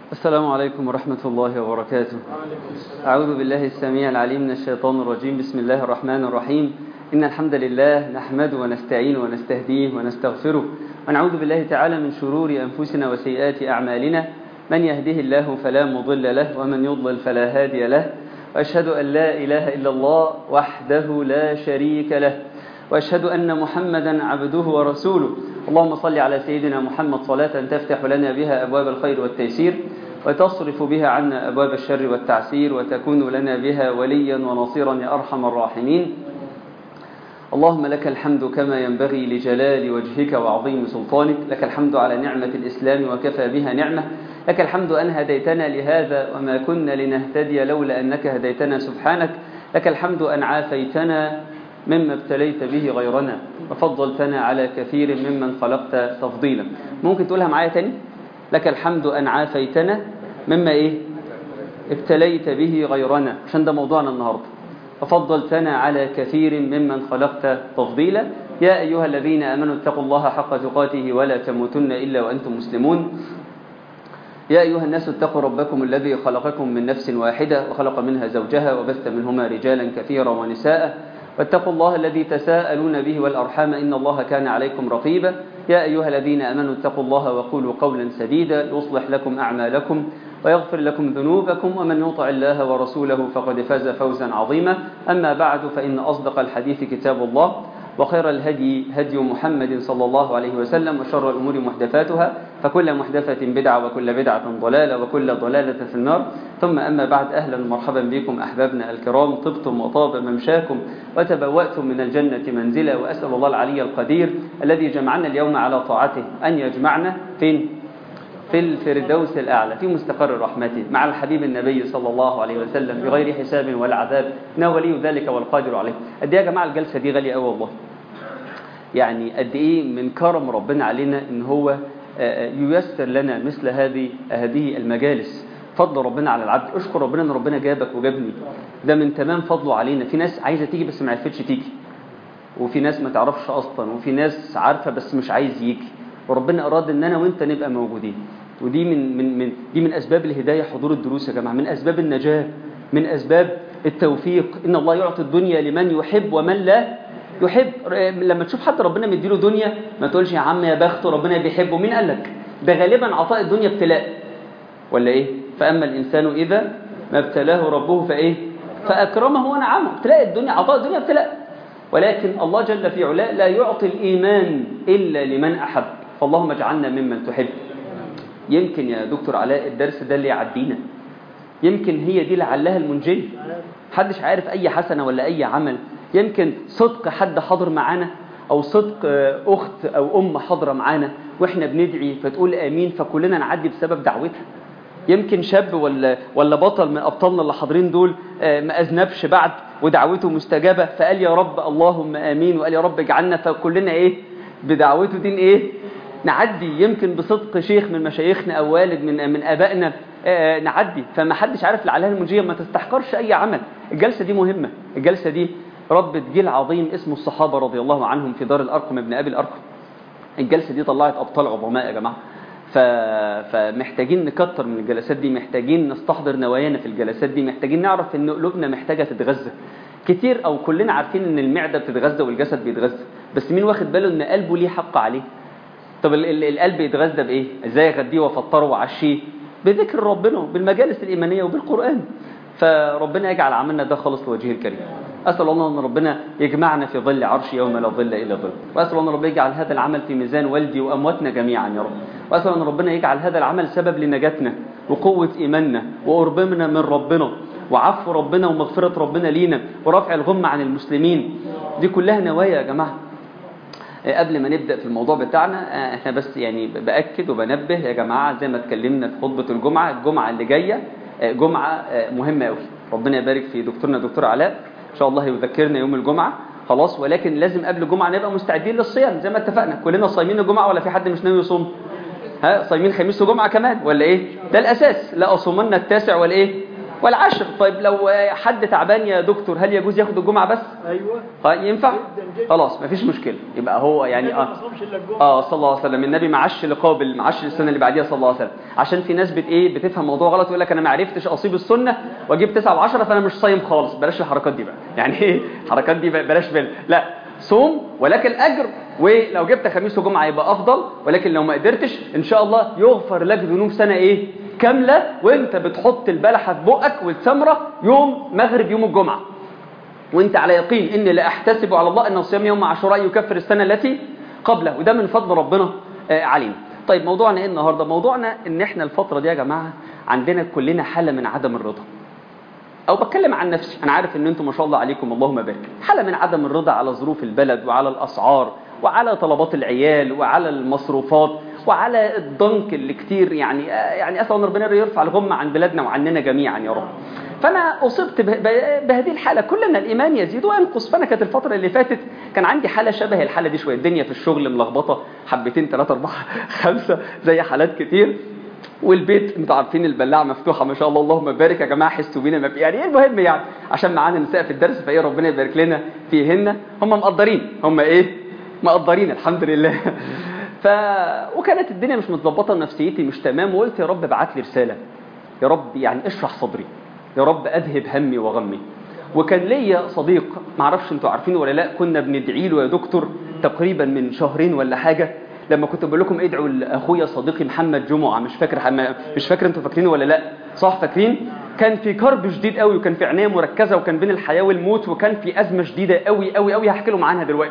السلام عليكم ورحمة الله وبركاته أعوذ بالله السميع العليم من الشيطان الرجيم بسم الله الرحمن الرحيم إن الحمد لله نحمده ونستعين ونستهديه ونستغفره ونعوذ بالله تعالى من شرور أنفسنا وسيئات أعمالنا من يهده الله فلا مضل له ومن يضلل فلا هادي له وأشهد أن لا إله إلا الله وحده لا شريك له وأشهد أن محمدا عبده ورسوله اللهم صل على سيدنا محمد صلاة تفتح لنا بها أبواب الخير والتيسير وتصرف بها عنا أبواب الشر والتعسير وتكون لنا بها وليا ونصيرا يا أرحم الراحمين اللهم لك الحمد كما ينبغي لجلال وجهك وعظيم سلطانك لك الحمد على نعمة الإسلام وكفى بها نعمة لك الحمد أن هديتنا لهذا وما كنا لنهتدي لولا أنك هديتنا سبحانك لك الحمد أن عافيتنا مما ابتليت به غيرنا وفضلتنا على كثير ممن خلقت تفضيلا ممكن تقولها معايا تاني لك الحمد أن عافيتنا مما إيه ابتليت به غيرنا عشان ده موضوعنا النهاردة وفضلتنا على كثير ممن خلقت تفضيلا يا أيها الذين أمنوا اتقوا الله حق تقاته ولا تموتن إلا وأنتم مسلمون يا أيها الناس اتقوا ربكم الذي خلقكم من نفس واحدة وخلق منها زوجها وبث منهما رجالا كثيرا ونساء واتقوا الله الذي تساءلون به والأرحام إن الله كان عليكم رقيبا يا أيها الذين أمنوا اتقوا الله وقولوا قولا سديدا يصلح لكم أعمالكم ويغفر لكم ذنوبكم ومن يطع الله ورسوله فقد فاز فوزا عظيما أما بعد فإن أصدق الحديث كتاب الله وخير الهدي هدي محمد صلى الله عليه وسلم وشر الأمور محدثاتها فكل محدثة بدعة وكل بدعة ضلالة وكل ضلالة في النار ثم أما بعد أهلا ومرحبا بكم أحبابنا الكرام طبتم وطاب ممشاكم وتبوأتم من الجنة منزلا وأسأل الله العلي القدير الذي جمعنا اليوم على طاعته أن يجمعنا فين؟ في الفردوس الأعلى في مستقر رحمته مع الحبيب النبي صلى الله عليه وسلم بغير حساب ولا عذاب إنه ولي ذلك والقادر عليه قد إيه يا جماعة الجلسة دي غالية قوي والله يعني قد إيه من كرم ربنا علينا إن هو ييسر لنا مثل هذه هذه المجالس فضل ربنا على العبد اشكر ربنا ان ربنا جابك وجابني ده من تمام فضله علينا في ناس عايزه تيجي بس ما عرفتش تيجي وفي ناس ما تعرفش اصلا وفي ناس عارفه بس مش عايز يجي وربنا اراد ان انا وانت نبقى موجودين ودي من من من دي من اسباب الهدايه حضور الدروس يا جماعه من اسباب النجاه من اسباب التوفيق ان الله يعطي الدنيا لمن يحب ومن لا يحب لما تشوف حد ربنا مديله دنيا ما تقولش يا عم يا بخته ربنا بيحبه مين قال لك ده غالبا عطاء الدنيا ابتلاء ولا ايه فاما الانسان اذا ما ابتلاه ربه فايه فاكرمه ونعمه ابتلاء الدنيا عطاء الدنيا ابتلاء ولكن الله جل في علاه لا يعطي الايمان الا لمن احب فاللهم اجعلنا ممن تحب يمكن يا دكتور علاء الدرس ده اللي يعدينا يمكن هي دي لعلها المنجية محدش عارف اي حسنة ولا اي عمل يمكن صدق حد حاضر معانا او صدق اخت او ام حاضره معانا واحنا بندعي فتقول امين فكلنا نعدي بسبب دعوتها يمكن شاب ولا ولا بطل من ابطالنا اللي حاضرين دول ما اذنبش بعد ودعوته مستجابه فقال يا رب اللهم امين وقال يا رب اجعلنا فكلنا ايه بدعوته دين ايه نعدي يمكن بصدق شيخ من مشايخنا او والد من من ابائنا آه نعدي فما حدش عارف لعلها المنجيه ما تستحقرش اي عمل الجلسه دي مهمه الجلسه دي ربة جيل عظيم اسمه الصحابه رضي الله عنهم في دار الارقم ابن ابي الارقم الجلسه دي طلعت ابطال عظماء يا جماعه ف... فمحتاجين نكتر من الجلسات دي محتاجين نستحضر نوايانا في الجلسات دي محتاجين نعرف ان قلوبنا محتاجه تتغذى كتير او كلنا عارفين ان المعده بتتغذى والجسد بيتغذى بس مين واخد باله ان قلبه ليه حق عليه طب القلب يتغذى بايه ازاي اغذيه وافطره واعشيه بذكر ربنا بالمجالس الايمانيه وبالقران فربنا يجعل عملنا ده خالص لوجهه الكريم اسال الله ان ربنا يجمعنا في ظل عرش يوم لا ظل الا ظل واسال الله ان ربنا يجعل هذا العمل في ميزان والدي وامواتنا جميعا يا رب واسال ان ربنا يجعل هذا العمل سبب لنجاتنا وقوه ايماننا وقربنا من ربنا وعفو ربنا ومغفره ربنا لينا ورفع الغمه عن المسلمين دي كلها نوايا يا جماعه قبل ما نبدأ في الموضوع بتاعنا احنا بس يعني بأكد وبنبه يا جماعة زي ما اتكلمنا في خطبة الجمعة الجمعة اللي جاية جمعة مهمة قوي ربنا يبارك في دكتورنا دكتور علاء ان شاء الله يذكرنا يوم الجمعة خلاص ولكن لازم قبل الجمعة نبقى مستعدين للصيام زي ما اتفقنا كلنا صايمين الجمعة ولا في حد مش ناوي يصوم ها صايمين خميس وجمعة كمان ولا ايه ده الأساس لا أصومن التاسع والايه والعشر طيب لو حد تعبان يا دكتور هل يجوز ياخد الجمعة بس ايوه طيب ينفع جداً جداً. خلاص مفيش مشكلة يبقى هو يعني النبي اه ما صامش الا الجمعه اه صلى الله عليه وسلم النبي معش لقابل معش السنه اللي بعديها صلى الله عليه وسلم عشان في ناس بت ايه بتفهم موضوع غلط ويقول لك انا ما عرفتش اصيب السنه واجيب 9 و10 فانا مش صايم خالص بلاش الحركات دي بقى يعني ايه الحركات دي بقى بلاش بال لا صوم ولك الاجر ولو جبت خميس وجمعه يبقى افضل ولكن لو ما قدرتش ان شاء الله يغفر لك ذنوب سنه ايه كامله وانت بتحط البلحه في بقك والتمره يوم مغرب يوم الجمعه وانت على يقين ان لا احتسب على الله ان صيام يوم عاشوراء يكفر السنه التي قبله وده من فضل ربنا آه، علينا طيب موضوعنا ايه النهارده موضوعنا ان احنا الفتره دي يا جماعه عندنا كلنا حاله من عدم الرضا او بتكلم عن نفسي انا عارف ان انتم ما شاء الله عليكم اللهم بارك حاله من عدم الرضا على ظروف البلد وعلى الاسعار وعلى طلبات العيال وعلى المصروفات وعلى الضنك اللي كتير يعني آه، يعني اسال ان ربنا يرفع الغمه عن بلادنا وعننا جميعا يا رب فانا اصبت به- به- بهذه الحاله كلنا الايمان يزيد وينقص فانا كانت الفتره اللي فاتت كان عندي حاله شبه الحاله دي شويه الدنيا في الشغل ملخبطه حبتين ثلاثه اربعه خمسه زي حالات كتير والبيت انتوا عارفين البلاعه مفتوحه ما شاء الله اللهم بارك يا جماعه حسوا بينا ما في- يعني ايه المهم يعني عشان معانا نساء في الدرس فايه ربنا يبارك لنا فيهن هم مقدرين هم ايه مقدرين الحمد لله ف وكانت الدنيا مش متظبطه ونفسيتي مش تمام وقلت يا رب ابعت لي رساله يا رب يعني اشرح صدري يا رب اذهب همي وغمي وكان ليا صديق معرفش انتوا عارفينه ولا لا كنا بندعي له يا دكتور تقريبا من شهرين ولا حاجه لما كنت بقول لكم ادعوا لاخويا صديقي محمد جمعه مش فاكر حما- مش فاكر انتوا فاكرينه ولا لا صح فاكرين كان في كرب شديد قوي وكان في عنايه مركزه وكان بين الحياه والموت وكان في ازمه شديده قوي قوي قوي هحكي لهم عنها دلوقتي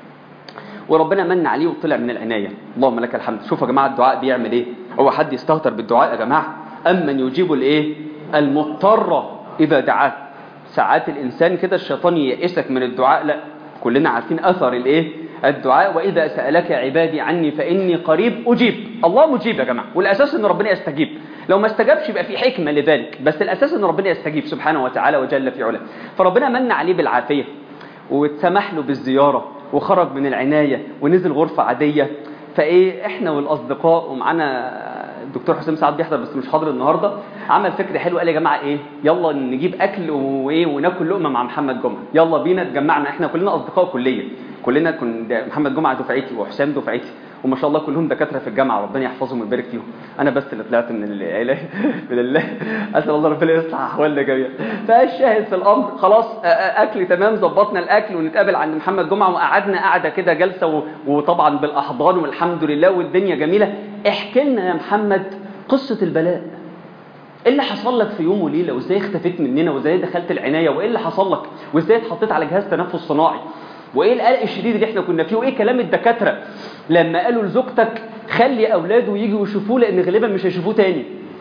وربنا من عليه وطلع من العناية اللهم لك الحمد شوفوا يا جماعة الدعاء بيعمل ايه هو حد يستهتر بالدعاء يا جماعة أمن يجيب الايه المضطر إذا دعاه ساعات الإنسان كده الشيطان ييأسك من الدعاء لا كلنا عارفين أثر الايه الدعاء وإذا سألك عبادي عني فإني قريب أجيب الله مجيب يا جماعة والأساس أن ربنا يستجيب لو ما استجابش يبقى في حكمة لذلك بس الأساس أن ربنا يستجيب سبحانه وتعالى وجل في علاه فربنا من عليه بالعافية واتسمح له بالزيارة وخرج من العناية ونزل غرفة عادية فايه احنا والاصدقاء ومعانا الدكتور حسام سعد بيحضر بس مش حاضر النهارده عمل فكره حلوه قال يا جماعه ايه يلا نجيب اكل وايه وناكل لقمه مع محمد جمعه يلا بينا اتجمعنا احنا كلنا اصدقاء كليه كلنا كن ده محمد جمعه دفعتي وحسام دفعتي وما شاء الله كلهم دكاتره في الجامعه ربنا يحفظهم ويبارك فيهم انا بس اللي طلعت من العلاج من الله اسال الله ربنا يصلح احوالنا جميعا فالشاهد في الامر خلاص آه، آه، اكل تمام ظبطنا الاكل ونتقابل عند محمد جمعه وقعدنا قعده كده جلسه و- وطبعا بالاحضان والحمد لله والدنيا جميله احكي لنا يا محمد قصه البلاء ايه اللي حصل لك في يوم وليله وازاي اختفيت مننا وازاي دخلت العنايه وايه اللي حصل لك وازاي اتحطيت على جهاز تنفس صناعي وايه القلق الشديد اللي احنا كنا فيه وايه كلام الدكاتره لما قالوا لزوجتك خلي اولاده يجوا يشوفوه لان غالبا مش هيشوفوه تاني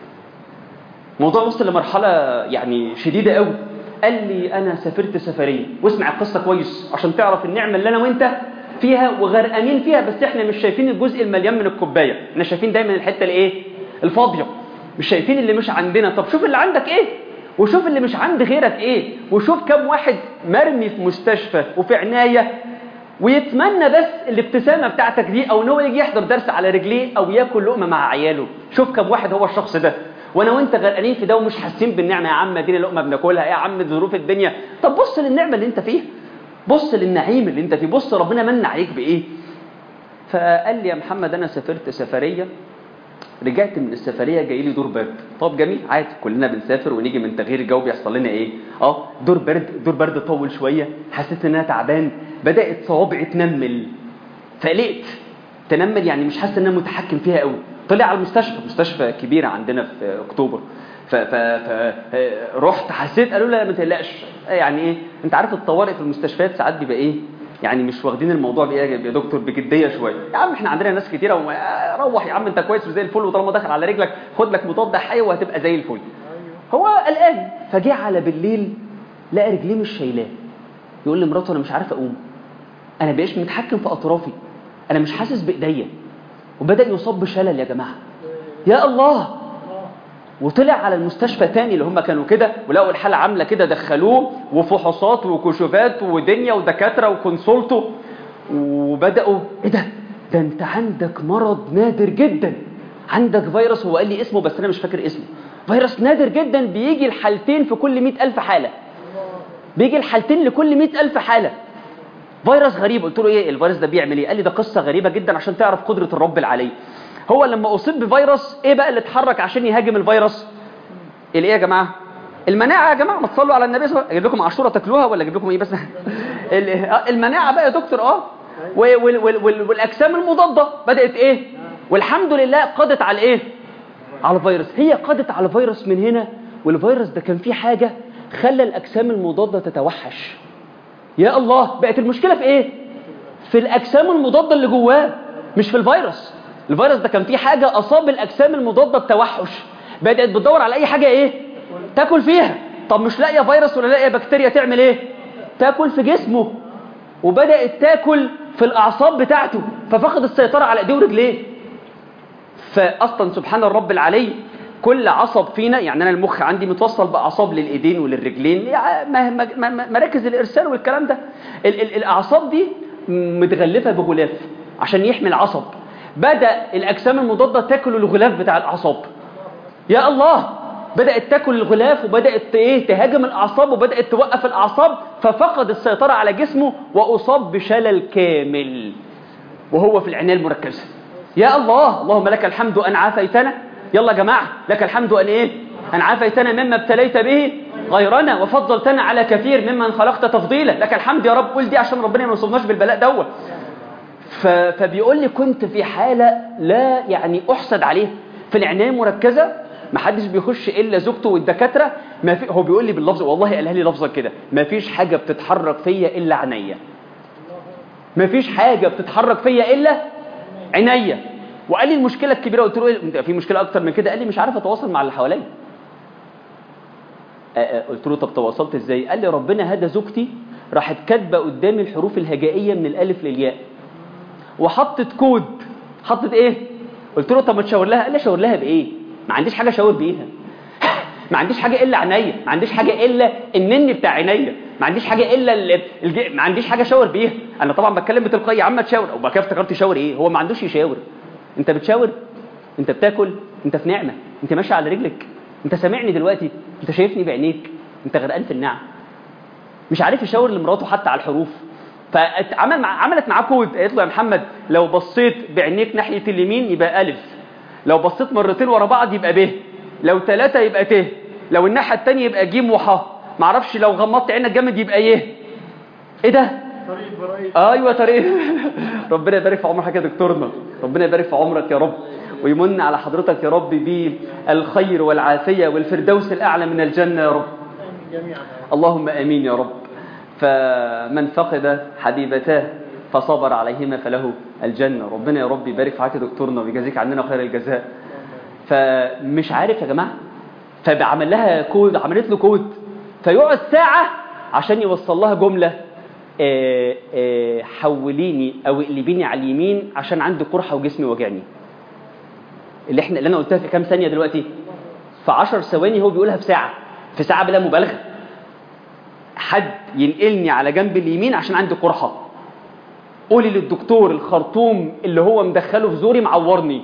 موضوع وصل لمرحله يعني شديده قوي قال لي انا سافرت سفريه واسمع القصه كويس عشان تعرف النعمه اللي انا وانت فيها وغرقانين فيها بس احنا مش شايفين الجزء المليان من الكوبايه احنا شايفين دايما الحته الايه الفاضيه مش شايفين اللي مش عندنا طب شوف اللي عندك ايه وشوف اللي مش عند غيرك ايه وشوف كم واحد مرمي في مستشفى وفي عنايه ويتمنى بس الابتسامه بتاعتك دي او ان هو يجي يحضر درس على رجليه او ياكل لقمه مع عياله شوف كم واحد هو الشخص ده وانا وانت غرقانين في ده ومش حاسين بالنعمه يا عم ادينا لقمه بناكلها ايه يا عم ظروف الدنيا طب بص للنعمه اللي انت فيها بص للنعيم اللي انت فيه بص ربنا من عليك بايه فقال لي يا محمد انا سافرت سفريه رجعت من السفريه جاي لي دور برد طب جميل عادي كلنا بنسافر ونيجي من تغيير الجو بيحصل لنا ايه اه دور برد دور برد طول شويه حسيت ان انا تعبان بدات صوابعي تنمل فقلقت تنمل يعني مش حاسس ان انا متحكم فيها قوي طلع على المستشفى مستشفى كبيره عندنا في اكتوبر ف ف ف رحت حسيت قالوا لي لا ما تقلقش يعني ايه انت عارف الطوارئ في المستشفيات ساعات بيبقى ايه يعني مش واخدين الموضوع بايه يا دكتور بجديه شويه يا عم احنا عندنا ناس كتيره روح يا عم انت كويس وزي الفل وطالما دخل على رجلك خد لك مضاد حيوي وهتبقى زي الفل هو قلقان فجه على بالليل لقى رجليه مش شايلاه يقول لمراته انا مش عارف اقوم انا بقيش متحكم في اطرافي انا مش حاسس بايديا وبدا يصاب بشلل يا جماعه يا الله وطلع على المستشفى تاني اللي هم كانوا كده ولقوا الحالة عاملة كده دخلوه وفحوصات وكشوفات ودنيا ودكاترة وكونسولته وبدأوا ايه ده ده انت عندك مرض نادر جدا عندك فيروس هو قال لي اسمه بس انا مش فاكر اسمه فيروس نادر جدا بيجي الحالتين في كل مئة ألف حالة بيجي الحالتين لكل مئة ألف حالة فيروس غريب قلت له ايه الفيروس ده بيعمل ايه قال لي ده قصة غريبة جدا عشان تعرف قدرة الرب العلي هو لما أصيب بفيروس ايه بقى اللي اتحرك عشان يهاجم الفيروس الايه يا جماعة المناعة يا جماعة ما تصلوا على النبي صلى الله عليه وسلم اجيب لكم عاشوره تاكلوها ولا اجيب لكم ايه بس المناعة بقى يا دكتور اه وال وال وال والاجسام المضادة بدأت ايه والحمد لله قضت على ايه على الفيروس هي قضت على الفيروس من هنا والفيروس ده كان فيه حاجة خلى الأجسام المضادة تتوحش يا الله بقت المشكلة في إيه؟ في الأجسام المضادة اللي جواه مش في الفيروس الفيروس ده كان فيه حاجة أصاب الأجسام المضادة التوحش بدأت بتدور على أي حاجة إيه؟ تاكل فيها طب مش لاقية فيروس ولا لاقية بكتيريا تعمل إيه؟ تاكل في جسمه وبدأت تاكل في الأعصاب بتاعته ففقد السيطرة على إيديه ورجليه فاصلا سبحان الرب العلي كل عصب فينا يعني انا المخ عندي متوصل باعصاب للايدين وللرجلين مراكز الارسال والكلام ده ال ال الاعصاب دي متغلفه بغلاف عشان يحمي العصب بدا الاجسام المضاده تاكل الغلاف بتاع الاعصاب يا الله بدات تاكل الغلاف وبدات ايه تهاجم الاعصاب وبدات توقف الاعصاب ففقد السيطره على جسمه واصاب بشلل كامل وهو في العنايه المركزه يا الله اللهم لك الحمد أن عافيتنا يلا يا جماعة لك الحمد أن إيه أن عافيتنا مما ابتليت به غيرنا وفضلتنا على كثير ممن خلقت تفضيلا لك الحمد يا رب قول دي عشان ربنا ما يوصلناش بالبلاء دوت فبيقول لي كنت في حالة لا يعني أحسد عليه في العناية المركزة ما حدش بيخش إلا زوجته والدكاترة ما في هو بيقول لي باللفظ والله قالها لي لفظا كده ما فيش حاجة بتتحرك فيا إلا عينيا ما فيش حاجة بتتحرك فيا إلا عينيا وقال لي المشكلة الكبيرة قلت له ايه في مشكلة أكتر من كده قال لي مش عارف أتواصل مع اللي حواليا قلت له طب تواصلت ازاي قال لي ربنا هدى زوجتي راحت كاتبه قدامي الحروف الهجائيه من الالف للياء وحطت كود حطت ايه قلت له طب ما تشاور لها قال لي اشاور لها بايه ما عنديش حاجه اشاور بيها ما عنديش حاجه الا عينيا ما عنديش حاجه الا النن بتاع عينيا ما عنديش حاجه الا الج... ما عنديش حاجه اشاور بيها انا طبعا بتكلم بتلقائيه يا عم تشاور وبعد كده افتكرت يشاور ايه هو ما عندوش يشاور انت بتشاور انت بتاكل انت في نعمه انت ماشي على رجلك انت سامعني دلوقتي انت شايفني بعينيك انت غرقان في النعم مش عارف يشاور لمراته حتى على الحروف فعمل مع... عملت معاه كود قالت له يا محمد لو بصيت بعينيك ناحيه اليمين يبقى الف لو بصيت مرتين ورا بعض يبقى ب لو ثلاثه يبقى ت لو الناحيه الثانيه يبقى ج وح معرفش لو غمضت عينك جامد يبقى ي ايه ده طريق برايد ايوه طريق ربنا يبارك في عمرك يا دكتورنا ربنا يبارك في عمرك يا رب ويمن على حضرتك يا رب بالخير والعافيه والفردوس الاعلى من الجنه يا رب جميعا اللهم امين يا رب فمن فقد حبيبتاه فصبر عليهما فله الجنه ربنا يا رب يبارك في حضرتك يا دكتورنا ويجازيك عننا خير الجزاء فمش عارف يا جماعه فعمل لها كود عملت له كود فيقعد ساعه عشان يوصل لها جمله آه، آه، حوليني او اقلبيني على اليمين عشان عندي قرحه وجسمي واجعني اللي احنا اللي انا قلتها في كام ثانيه دلوقتي في 10 ثواني هو بيقولها في ساعه في ساعه بلا مبالغه حد ينقلني على جنب اليمين عشان عندي قرحه قولي للدكتور الخرطوم اللي هو مدخله في زوري معورني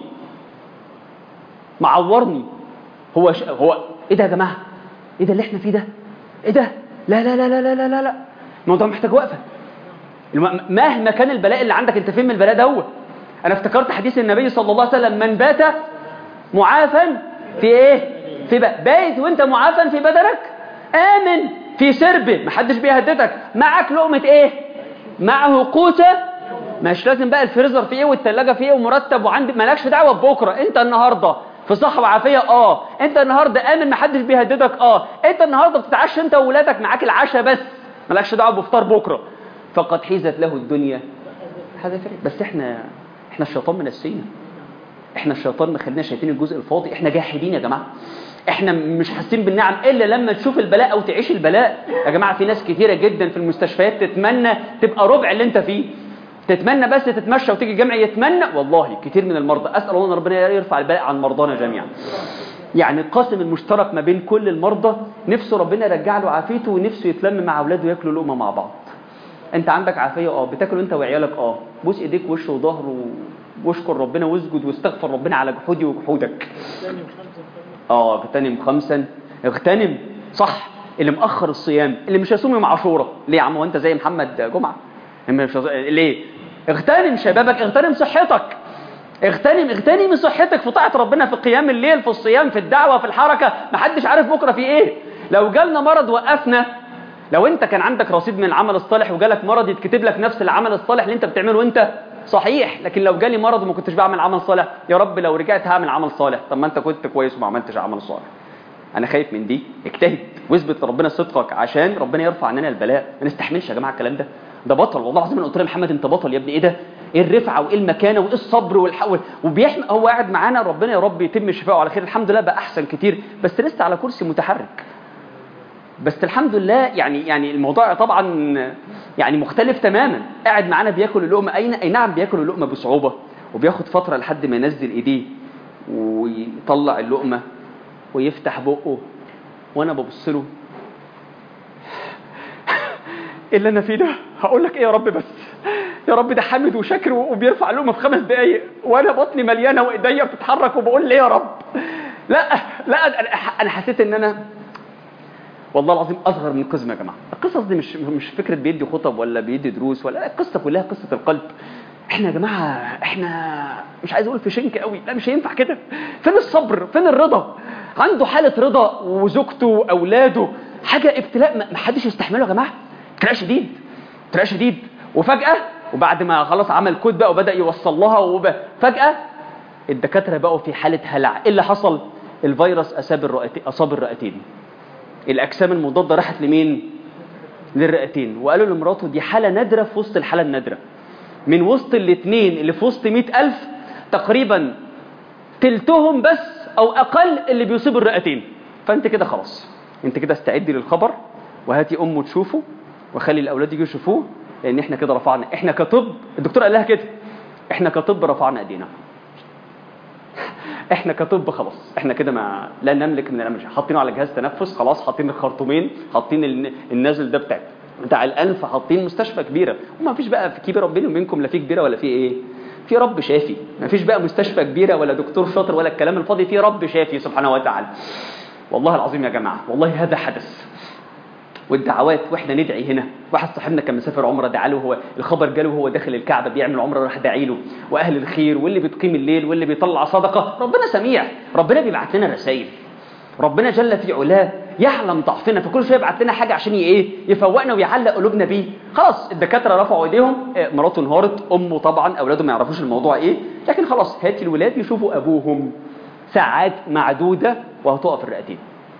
معورني هو ش... هو ايه ده يا جماعه ايه ده اللي احنا فيه ده ايه ده لا لا لا لا لا لا لا لا الموضوع محتاج وقفه الم- مهما كان البلاء اللي عندك انت فين من البلاء دوت انا افتكرت حديث النبي صلى الله عليه وسلم من بات معافا في ايه في ب- بايت وانت معافا في بدنك امن في سربه محدش بيهددك معك لقمه ايه معه قوته مش لازم بقى الفريزر فيه ايه والثلاجه فيه ايه ومرتب وعندك مالكش دعوه ببكره انت النهارده في صحة وعافية اه انت النهارده امن محدش بيهددك اه انت النهارده بتتعشى انت وولادك معاك العشاء بس مالكش دعوه بفطار بكره فقد حيزت له الدنيا هذا فرق بس احنا احنا الشيطان منسينا احنا الشيطان مخلينا شايفين الجزء الفاضي احنا جاحدين يا جماعه احنا مش حاسين بالنعم الا لما تشوف البلاء او تعيش البلاء يا جماعه في ناس كتيره جدا في المستشفيات تتمنى تبقى ربع اللي انت فيه تتمنى بس تتمشى وتيجي الجامع يتمنى والله كتير من المرضى اسال الله ان ربنا يرفع البلاء عن مرضانا جميعا يعني القاسم المشترك ما بين كل المرضى نفسه ربنا يرجع له عافيته ونفسه يتلم مع اولاده وياكلوا لقمه مع بعض انت عندك عافيه اه بتاكل انت وعيالك اه بوس ايديك وش وظهر و- واشكر ربنا واسجد واستغفر ربنا على جحودي وجحودك ثاني وخمسة وخمسة اه اغتنم خمسا اغتنم صح اللي مأخر الصيام اللي مش هيصوم يوم عاشوراء ليه يا عم هو انت زي محمد جمعه مش هص- ليه اغتنم شبابك اغتنم صحتك اغتنم اغتنم صحتك في طاعه ربنا في قيام الليل في الصيام في الدعوه في الحركه محدش عارف بكره في ايه لو جالنا مرض وقفنا لو انت كان عندك رصيد من العمل الصالح وجالك مرض يتكتب لك نفس العمل الصالح اللي انت بتعمله وانت صحيح لكن لو جالي مرض وما كنتش بعمل عمل صالح يا رب لو رجعت هعمل عمل صالح طب ما انت كنت كويس وما عملتش عمل صالح انا خايف من دي اجتهد واثبت لربنا صدقك عشان ربنا يرفع عننا البلاء ما نستحملش يا جماعه الكلام ده ده بطل والله العظيم انا قلت له يا محمد انت بطل يا ابني ايه ده ايه الرفعه وايه المكانه وايه الصبر والحول وبيحمي هو قاعد معانا ربنا يا رب يتم شفاعه على خير الحمد لله بقى احسن كتير بس لسه على كرسي متحرك بس الحمد لله يعني يعني الموضوع طبعا يعني مختلف تماما قاعد معانا بياكل اللقمه اي اي نعم بياكل اللقمه بصعوبه وبياخد فتره لحد ما ينزل ايديه ويطلع اللقمه ويفتح بقه وانا ببص له إيه اللي انا فيه ده هقول لك ايه يا رب بس يا رب ده حامد وشاكر وبيرفع لقمه في خمس دقايق وانا بطني مليانه وايديا بتتحرك وبقول ليه يا رب لا لا أنا- انا حسيت ان انا والله العظيم اصغر من قزم يا جماعه القصص دي مش مش فكره بيدي خطب ولا بيدي دروس ولا لا، القصه كلها قصه القلب احنا يا جماعه احنا مش عايز اقول في شنك قوي لا مش هينفع كده فين الصبر فين الرضا عنده حاله رضا وزوجته واولاده حاجه ابتلاء ما ما حدش يستحمله يا جماعه ابتلاء شديد ابتلاء شديد وفجاه وبعد ما خلاص عمل كود بقى وبدا يوصل لها وفجاه الدكاتره بقوا في حاله هلع ايه اللي حصل الفيروس اصاب الرئتين اصاب الرئتين الاجسام المضاده راحت لمين للرئتين وقالوا لمراته دي حاله نادره في وسط الحاله النادره من وسط الاثنين اللي في وسط مئة ألف تقريبا تلتهم بس أو أقل اللي بيصيب الرئتين فأنت كده خلاص أنت كده استعدي للخبر وهاتي أمه تشوفه وخلي الأولاد يجوا يشوفوه لأن إحنا كده رفعنا إحنا كطب الدكتور قال لها كده إحنا كطب رفعنا أيدينا احنا كطب خلاص احنا كده ما لا نملك من الامر شيء. حاطينه على جهاز تنفس خلاص حاطين الخرطومين حاطين الن- النازل ده بتاع بتاع الانف حاطين مستشفى كبيره وما فيش بقى في كبيره بيني وبينكم لا في كبيره ولا في ايه في رب شافي ما فيش بقى مستشفى كبيره ولا دكتور شاطر ولا الكلام الفاضي في رب شافي سبحانه وتعالى والله العظيم يا جماعه والله هذا حدث والدعوات واحنا ندعي هنا واحد صاحبنا كان مسافر عمره دعا له هو الخبر جاله وهو داخل الكعبه بيعمل عمره راح داعي له واهل الخير واللي بتقيم الليل واللي بيطلع صدقه ربنا سميع ربنا بيبعت لنا رسائل ربنا جل في علاه يعلم ضعفنا فكل شويه يبعت لنا حاجه عشان ي- ايه يفوقنا ويعلق قلوبنا بيه خلاص الدكاتره رفعوا ايديهم آه، مراته انهارت امه طبعا اولاده ما يعرفوش الموضوع ايه لكن خلاص هات الولاد يشوفوا ابوهم ساعات معدوده وهتقف الرئتين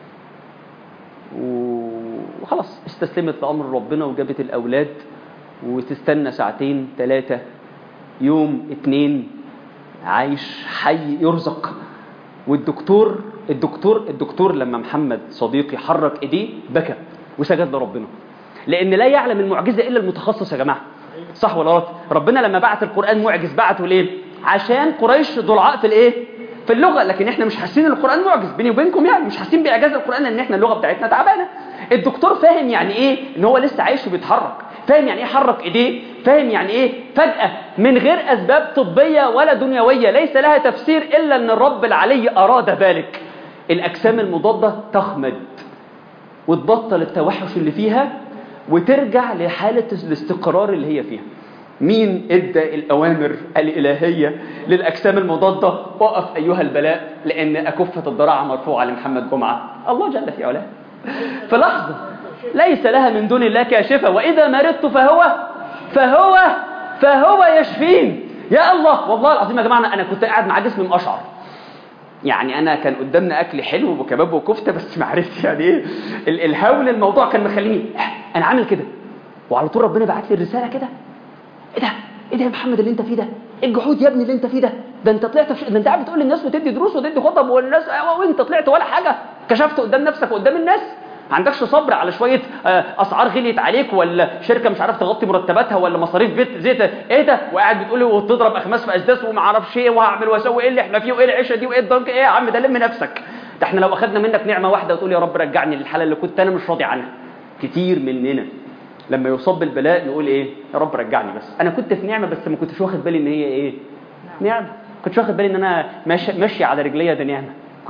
وخلاص استسلمت لأمر ربنا وجابت الأولاد وتستنى ساعتين ثلاثة يوم اتنين عايش حي يرزق والدكتور الدكتور الدكتور لما محمد صديقي حرك ايديه بكى وسجد لربنا لان لا يعلم المعجزه الا المتخصص يا جماعه صح ولا غلط ربنا لما بعت القران معجز بعته ليه عشان قريش ضلعاء في الايه في اللغه لكن احنا مش حاسين ان القران معجز بيني وبينكم يعني مش حاسين باعجاز القران لان احنا اللغه بتاعتنا تعبانه الدكتور فاهم يعني ايه ان هو لسه عايش وبيتحرك فاهم يعني ايه حرك ايديه فاهم يعني ايه فجاه من غير اسباب طبيه ولا دنيويه ليس لها تفسير الا ان الرب العلي اراد ذلك الاجسام المضاده تخمد وتبطل التوحش اللي فيها وترجع لحالة الاستقرار اللي هي فيها مين ادى الأوامر الإلهية للأجسام المضادة وقف أيها البلاء لأن أكفة الضراعة مرفوعة لمحمد جمعة الله جل في علاه في لحظة ليس لها من دون الله كاشفة وإذا مرضت فهو فهو فهو يشفين يا الله والله العظيم يا جماعة أنا كنت قاعد مع جسمي مقشعر يعني انا كان قدامنا اكل حلو وكباب وكفته بس ما عرفتش يعني ايه ال- الهول الموضوع كان مخليني انا عامل كده وعلى طول ربنا بعت لي الرساله كده ايه ده ايه ده يا محمد اللي انت فيه ده ايه الجحود يا ابني اللي انت فيه ده ده انت طلعت في... ده انت قاعد بتقول للناس وتدي دروس وتدي خطب والناس وانت طلعت ولا حاجه كشفت قدام نفسك وقدام الناس ما عندكش صبر على شويه آه، اسعار غليت عليك ولا شركه مش عارف تغطي مرتباتها ولا مصاريف بيت زيت ايه ده وقاعد بتقول لي وتضرب اخماس في اسداس وما اعرفش ايه وهعمل واسوي ايه اللي احنا فيه وايه العيشه دي وايه الضنك ايه يا عم ده لم نفسك ده احنا لو اخذنا منك نعمه واحده وتقول يا رب رجعني للحاله اللي كنت انا مش راضي عنها كتير مننا لما يصاب بالبلاء يقول ايه يا رب رجعني بس انا كنت في نعمه بس ما كنتش واخد بالي ان هي ايه نعمه كنتش واخد بالي ان انا ماشي ماشي على رجليا ده نعمه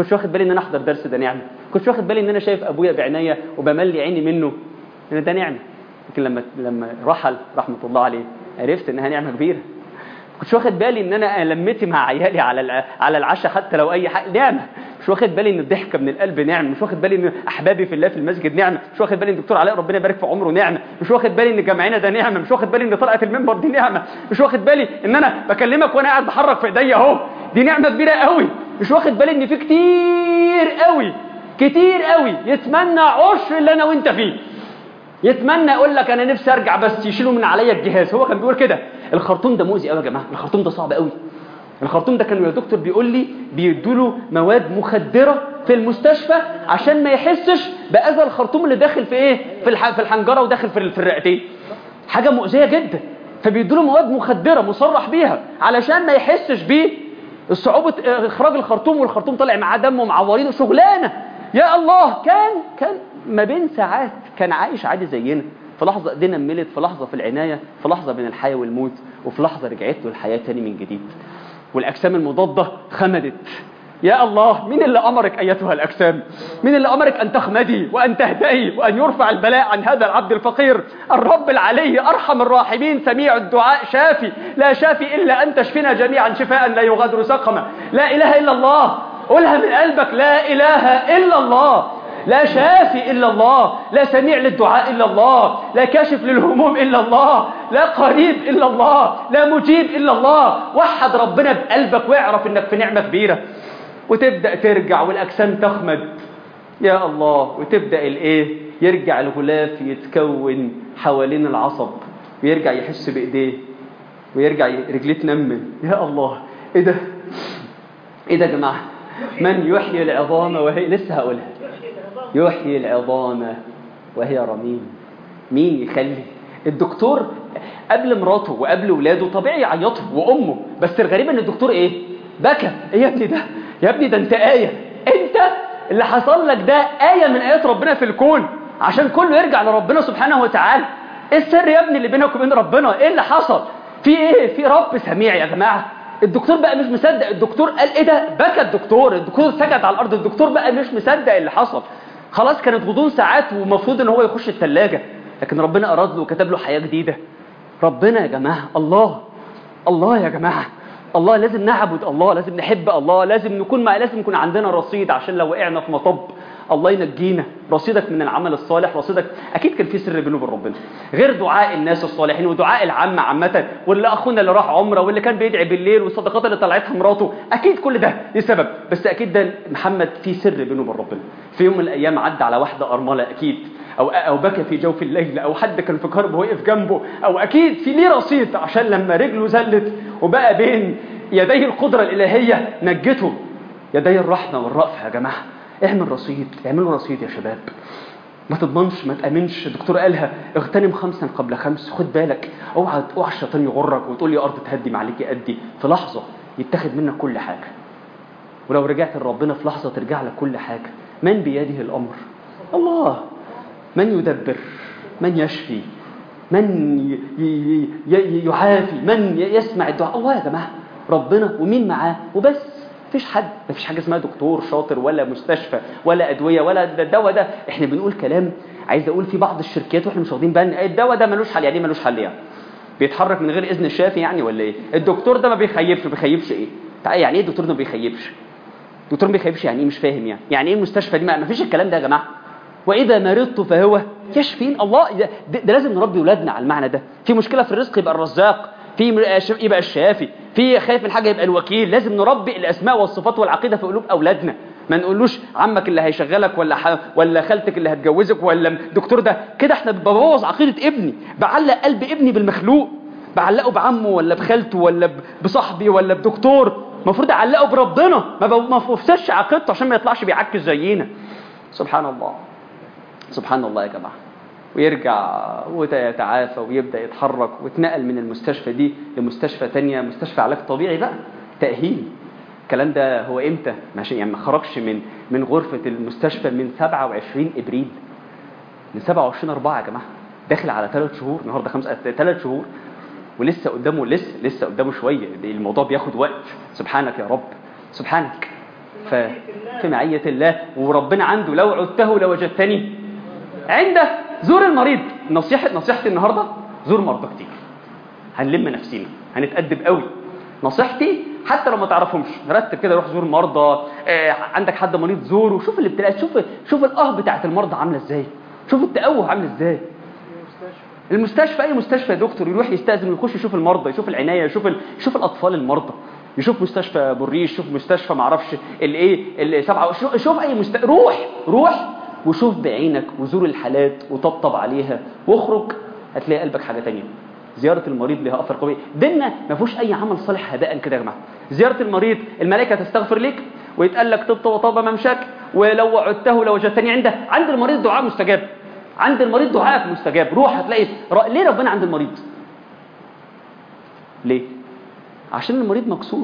كنتش واخد بالي ان انا احضر درس ده نعمه كنتش واخد بالي ان انا شايف ابويا بعناية وبملي عيني منه ان ده نعمه لكن لما لما رحل رحمه الله عليه عرفت انها نعمه كبيره كنتش واخد بالي ان انا لمتي مع عيالي على الع- على العشاء حتى لو اي حاجه نعمه مش واخد بالي ان الضحكه من القلب نعمه مش واخد بالي ان احبابي في الله في المسجد نعمه مش واخد بالي ان الدكتور علاء ربنا يبارك في عمره نعمه مش واخد بالي ان جمعنا ده نعمه مش واخد بالي ان طلعه المنبر دي نعمه مش واخد بالي ان انا بكلمك وانا قاعد بحرك في ايديا اهو دي نعمه كبيره قوي مش واخد بالي ان في كتير قوي كتير قوي يتمنى عشر اللي انا وانت فيه يتمنى يقول لك انا نفسي ارجع بس يشيلوا من عليا الجهاز هو كان بيقول كده الخرطوم ده مؤذي قوي يا جماعه الخرطوم ده صعب قوي الخرطوم ده كان يا دكتور بيقول لي بيدوا له مواد مخدره في المستشفى عشان ما يحسش باذى الخرطوم اللي داخل في ايه في الح- في الحنجره وداخل في ال- في الرئتين حاجه مؤذيه جدا فبيدوا له مواد مخدره مصرح بيها علشان ما يحسش بيه صعوبة إخراج الخرطوم والخرطوم طالع معاه دم ومعورينه شغلانة يا الله كان كان ما بين ساعات كان عايش عادي زينا في لحظة ايدينا ملت في لحظة في العناية في لحظة بين الحياة والموت وفي لحظة رجعت له الحياة تاني من جديد والأجسام المضادة خمدت يا الله مين اللي أمرك أيتها الأجسام مين اللي أمرك أن تخمدي وأن تهدئي وأن يرفع البلاء عن هذا العبد الفقير الرب العلي أرحم الراحمين سميع الدعاء شافي لا شافي إلا أن تشفينا جميعا شفاء لا يغادر سقما لا إله إلا الله قولها من قلبك لا إله إلا الله لا شافي إلا الله لا سميع للدعاء إلا الله لا كاشف للهموم إلا الله لا قريب إلا الله لا مجيب إلا الله وحد ربنا بقلبك واعرف إنك في نعمة كبيرة وتبدأ ترجع والأجسام تخمد يا الله وتبدأ الإيه يرجع الغلاف يتكون حوالين العصب ويرجع يحس بإيديه ويرجع ي- رجليه تنمل يا الله إيه ده إيه ده يا جماعة من يحيي العظام وهي لسه هقولها يحيي العظام وهي رميم مين يخلي الدكتور قبل مراته وقبل ولاده طبيعي يعيطوا وامه بس الغريب ان الدكتور ايه بكى ايه يا ابني ده يا ابني ده انت ايه انت اللي حصل لك ده ايه من ايات ربنا في الكون عشان كله يرجع لربنا سبحانه وتعالى ايه السر يا ابني اللي بينك وبين ربنا ايه اللي حصل في ايه في رب سميع يا جماعه الدكتور بقى مش مصدق الدكتور قال ايه ده بكى الدكتور الدكتور سجد على الارض الدكتور بقى مش مصدق اللي حصل خلاص كانت غضون ساعات ومفروض ان هو يخش الثلاجه لكن ربنا اراد له وكتب له حياه جديده ربنا يا جماعه الله الله يا جماعه الله لازم نعبد الله لازم نحب الله لازم نكون مع لازم يكون عندنا رصيد عشان لو وقعنا في مطب الله ينجينا رصيدك من العمل الصالح رصيدك اكيد كان في سر بينه وبين ربنا غير دعاء الناس الصالحين ودعاء العامه عامه واللي اخونا اللي راح عمره واللي كان بيدعي بالليل والصدقات اللي طلعتها مراته اكيد كل ده ليه سبب بس اكيد ده محمد في سر بينه وبين ربنا في يوم من الايام عدى على واحده ارمله اكيد او او بكى في جوف الليل او حد كان في كرب وقف جنبه او اكيد في ليه رصيد عشان لما رجله زلت وبقى بين يدي القدره الالهيه نجته يدي الرحمه والرأفه يا جماعه اعمل رصيد اعملوا رصيد يا شباب ما تضمنش ما تامنش الدكتور قالها اغتنم خمسا قبل خمس خد بالك اوعى اوعى الشيطان يغرك وتقول لي ارض تهدم عليك قدي في لحظه يتاخد منك كل حاجه ولو رجعت لربنا في لحظه ترجع لك كل حاجه من بيده الامر الله من يدبر من يشفي من ي- ي- ي- يعافي من ي- يسمع الدعاء الله يا جماعه ربنا ومين معاه وبس مفيش حد مفيش حاجه اسمها دكتور شاطر ولا مستشفى ولا ادويه ولا ده الدواء ده احنا بنقول كلام عايز اقول في بعض الشركات واحنا مش واخدين بالنا الدواء ده ملوش حل يعني ايه ملوش حل يعني بيتحرك من غير اذن الشافي يعني ولا ايه الدكتور ده ما بيخيبش ما بيخيبش ايه تعال يعني ايه الدكتور ده ما بيخيبش الدكتور ما بيخيبش يعني ايه مش فاهم يعني يعني ايه المستشفى دي ما فيش الكلام ده يا جماعه واذا مرضت فهو يشفين الله ده, ده, ده لازم نربي ولادنا على المعنى ده في مشكله في الرزق يبقى الرزاق في م- يبقى الشافي في خايف من حاجه يبقى الوكيل لازم نربي الاسماء والصفات والعقيده في قلوب اولادنا ما نقولوش عمك اللي هيشغلك ولا ح... ولا خالتك اللي هتجوزك ولا الدكتور ده كده احنا ببوظ عقيده ابني بعلق قلب ابني بالمخلوق بعلقه بعمه ولا بخالته ولا ب- بصاحبي ولا بدكتور المفروض اعلقه بربنا ما ب- ما بفسدش عقيدته عشان ما يطلعش بيعكس زينا سبحان الله سبحان الله يا جماعه ويرجع ويتعافى ويبدا يتحرك واتنقل من المستشفى دي لمستشفى تانية مستشفى علاج طبيعي بقى تاهيل الكلام ده هو امتى ماشي يعني ما خرجش من من غرفه المستشفى من 27 ابريل من 27 4 يا جماعه داخل على ثلاث شهور النهارده خمسة ثلاث شهور ولسه قدامه لسه لسه قدامه شويه الموضوع بياخد وقت سبحانك يا رب سبحانك ففي معية الله وربنا عنده لو عدته لوجدتني عنده زور المريض نصيحة نصيحتي النهاردة زور مرضى كتير هنلم نفسينا هنتأدب قوي نصيحتي حتى لو ما تعرفهمش رتب كده روح زور مرضى آه عندك حد مريض زوره شوف الابتلاءات شوف شوف الاه بتاعت المرضى عامله ازاي شوف التأوه عامل ازاي المستشفى اي مستشفى يا دكتور يروح يستاذن ويخش يشوف المرضى يشوف العنايه يشوف ال... يشوف الاطفال المرضى يشوف مستشفى بوريش يشوف مستشفى ما اعرفش الايه السبعه شوف, شوف اي مست... روح روح وشوف بعينك وزور الحالات وطبطب عليها واخرج هتلاقي قلبك حاجه تانية زيارة المريض لها أثر قوي ديننا ما فيهوش أي عمل صالح هباء كده يا جماعة زيارة المريض الملائكة تستغفر لك ويتقال لك طبت وطاب ممشاك ولو عدته لوجدتني عنده عند المريض دعاء مستجاب عند المريض دعائك مستجاب روح هتلاقي ر... ليه ربنا عند المريض ليه عشان المريض مكسور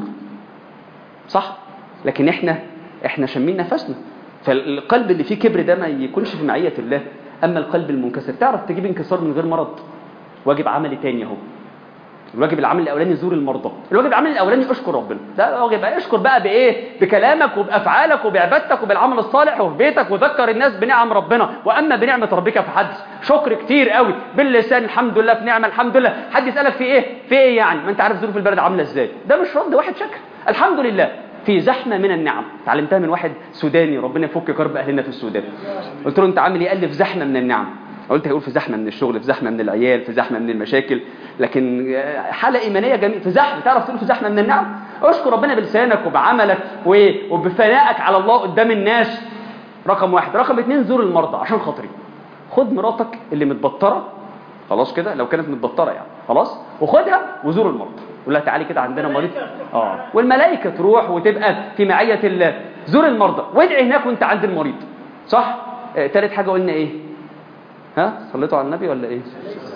صح لكن احنا احنا شامين نفسنا فالقلب اللي فيه كبر ده ما يكونش في معية الله اما القلب المنكسر تعرف تجيب انكسار من غير مرض واجب عملي تاني اهو الواجب العمل الاولاني زور المرضى الواجب العمل الاولاني اشكر ربنا ده واجب اشكر بقى بايه بكلامك وبافعالك وبعبادتك وبالعمل الصالح وفي بيتك وذكر الناس بنعم ربنا واما بنعمه ربك فحدث شكر كتير قوي باللسان الحمد لله في نعمه الحمد لله حد يسالك في ايه في ايه يعني ما انت عارف ظروف البلد عامله ازاي ده مش رد واحد شكر الحمد لله في زحمه من النعم اتعلمتها من واحد سوداني ربنا يفك كرب اهلنا في السودان قلت له انت عامل ايه قال لي في زحمه من النعم قلت هيقول في زحمه من الشغل في زحمه من العيال في زحمه من المشاكل لكن حاله ايمانيه جميله في زحمه تعرف تقول في زحمه من النعم اشكر ربنا بلسانك وبعملك وبفنائك على الله قدام الناس رقم واحد رقم اتنين زور المرضى عشان خاطري خد مراتك اللي متبطره خلاص كده لو كانت متبطره يعني خلاص وخدها وزور المرضى قول لها تعالي كده عندنا مريض اه والملائكه تروح وتبقى في معيه الله زور المرضى وادعي هناك وانت عند المريض صح آه تالت حاجه قلنا ايه ها صليتوا على النبي ولا ايه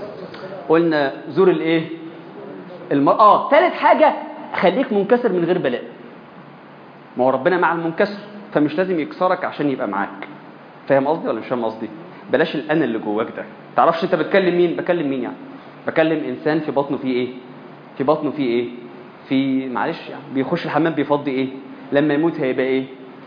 قلنا زور الايه المر... اه ثالث حاجه خليك منكسر من غير بلاء ما هو ربنا مع المنكسر فمش لازم يكسرك عشان يبقى معاك فاهم قصدي ولا مش فاهم قصدي بلاش الانا اللي جواك ده تعرفش انت بتكلم مين بكلم مين يعني بكلم انسان في بطنه فيه ايه في بطنه فيه ايه في معلش يعني بيخش الحمام بيفضي ايه لما يموت هيبقى ايه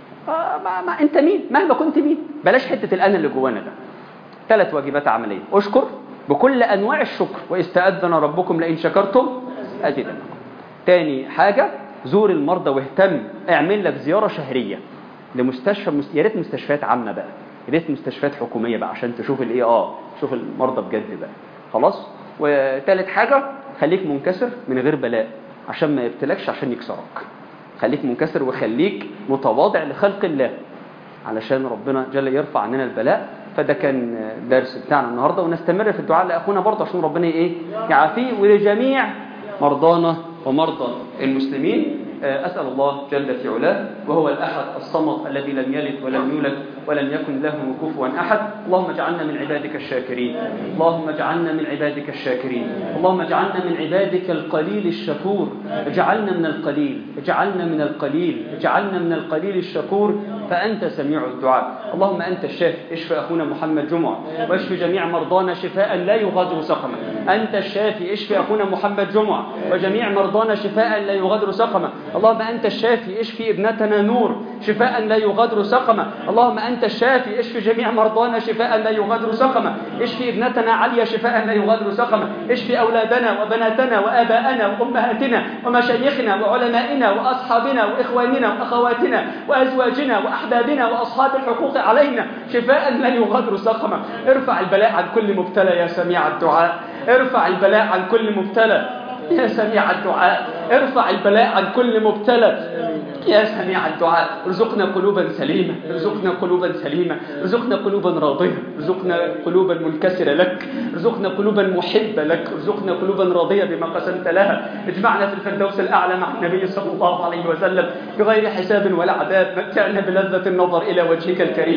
آه ما, ما انت مين مهما كنت مين بلاش حته الانا اللي جوانا ده ثلاث واجبات عمليه اشكر بكل انواع الشكر واستاذن ربكم لئن شكرتم ازيدنكم تاني حاجه زور المرضى واهتم اعمل لك زياره شهريه لمستشفى يا ريت مستشفيات عامه بقى يا ريت مستشفيات حكوميه بقى عشان تشوف الايه اه تشوف المرضى بجد بقى خلاص وثالث حاجه خليك منكسر من غير بلاء عشان ما يبتلكش عشان يكسرك خليك منكسر وخليك متواضع لخلق الله علشان ربنا جل يرفع عننا البلاء فده كان الدرس بتاعنا النهارده ونستمر في الدعاء لاخونا برضه عشان ربنا ايه يعافيه ولجميع مرضانا ومرضى المسلمين أسأل الله جل في علاه وهو الأحد الصمد الذي لم يلد ولم يولد ولم يكن له كفوا أحد اللهم اجعلنا من عبادك الشاكرين اللهم اجعلنا من عبادك الشاكرين اللهم اجعلنا من عبادك القليل الشكور اجعلنا من القليل اجعلنا من القليل اجعلنا من القليل الشكور فأنت سميع الدعاء اللهم أنت الشافي اشف أخونا محمد جمعة واشف جميع مرضانا شفاء لا يغادر سقما أنت الشافي اشف أخونا محمد جمعة وجميع مرضانا شفاء لا يغادر سقما اللهم أنت الشافي اشفي ابنتنا نور شفاء لا يغادر سقما اللهم أنت الشافي اشفي جميع مرضانا شفاء لا يغادر سقما اشفي ابنتنا عليا شفاء لا يغادر سقما اشفي أولادنا وبناتنا وآباءنا وأمهاتنا ومشايخنا وعلمائنا وأصحابنا وإخواننا وأخواتنا وأزواجنا وأحبابنا وأصحاب الحقوق علينا شفاء لا يغادر سقما ارفع البلاء عن كل مبتلى يا سميع الدعاء ارفع البلاء عن كل مبتلى يا سميع الدعاء ارفع البلاء عن كل مبتلى يا سميع الدعاء ارزقنا قلوبا سليمة ارزقنا قلوبا سليمة ارزقنا قلوبا راضية ارزقنا قلوبا منكسرة لك ارزقنا قلوبا محبة لك ارزقنا قلوبا راضية بما قسمت لها اجمعنا في الفردوس الأعلى مع النبي صلى الله عليه وسلم بغير حساب ولا عذاب متعنا بلذة النظر إلى وجهك الكريم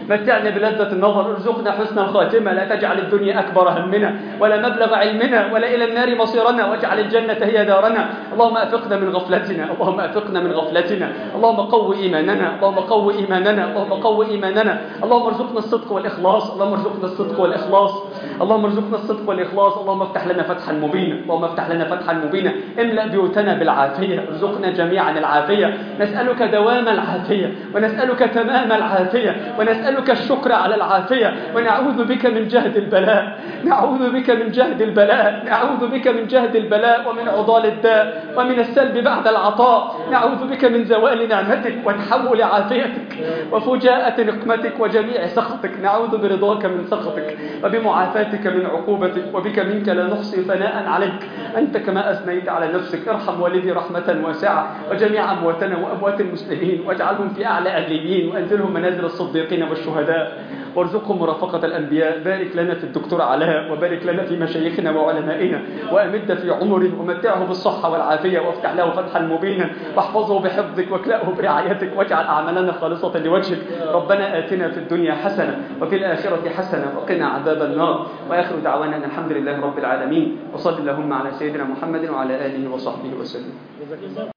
متعنا بلذة النظر ارزقنا حسن الخاتمة لا تجعل الدنيا أكبر همنا ولا مبلغ علمنا ولا إلى النار مصيرنا واجعل الجنة هي دارنا اللهم أفقنا من غفلتنا اللهم أفقنا من غفلتنا اللهم قو إيماننا اللهم قو إيماننا اللهم قو إيماننا اللهم ارزقنا الصدق والإخلاص اللهم ارزقنا الصدق والإخلاص اللهم ارزقنا الصدق والإخلاص اللهم افتح لنا فتحا مبينا اللهم افتح لنا فتحا مبينا املأ بيوتنا بالعافية ارزقنا جميعا العافية نسألك دوام العافية ونسألك تمام العافية ونسألك الشكر على العافية ونعوذ بك من جهد البلاء نعوذ بك من جهد البلاء نعوذ بك من جهد البلاء ومن عضال الداء ومن السلب بعد العطاء نعوذ بك من زوال نعمتك وتحول عافيتك وفجاءة نقمتك وجميع سخطك نعوذ برضاك من سخطك وبمعافاتك من عقوبتك وبك منك لا نحصي ثناء عليك أنت كما أثنيت على نفسك ارحم والدي رحمة واسعة وجميع أمواتنا وأموات المسلمين واجعلهم في أعلى أهليين وأنزلهم منازل الصديقين والشهداء وارزقهم مرافقة الأنبياء بارك لنا في الدكتور علاء وبارك لنا في مشايخنا وعلمائنا وأمد في عمره ومتعه بالصحة والعافية وافتح له فتحا مبينا واحفظه بحفظك واكلأه برعايتك واجعل أعمالنا خالصة لوجهك ربنا آتنا في الدنيا حسنة وفي الآخرة حسنة وقنا عذاب النار وآخر دعوانا أن الحمد لله رب العالمين وصل اللهم على سيدنا محمد وعلى آله وصحبه وسلم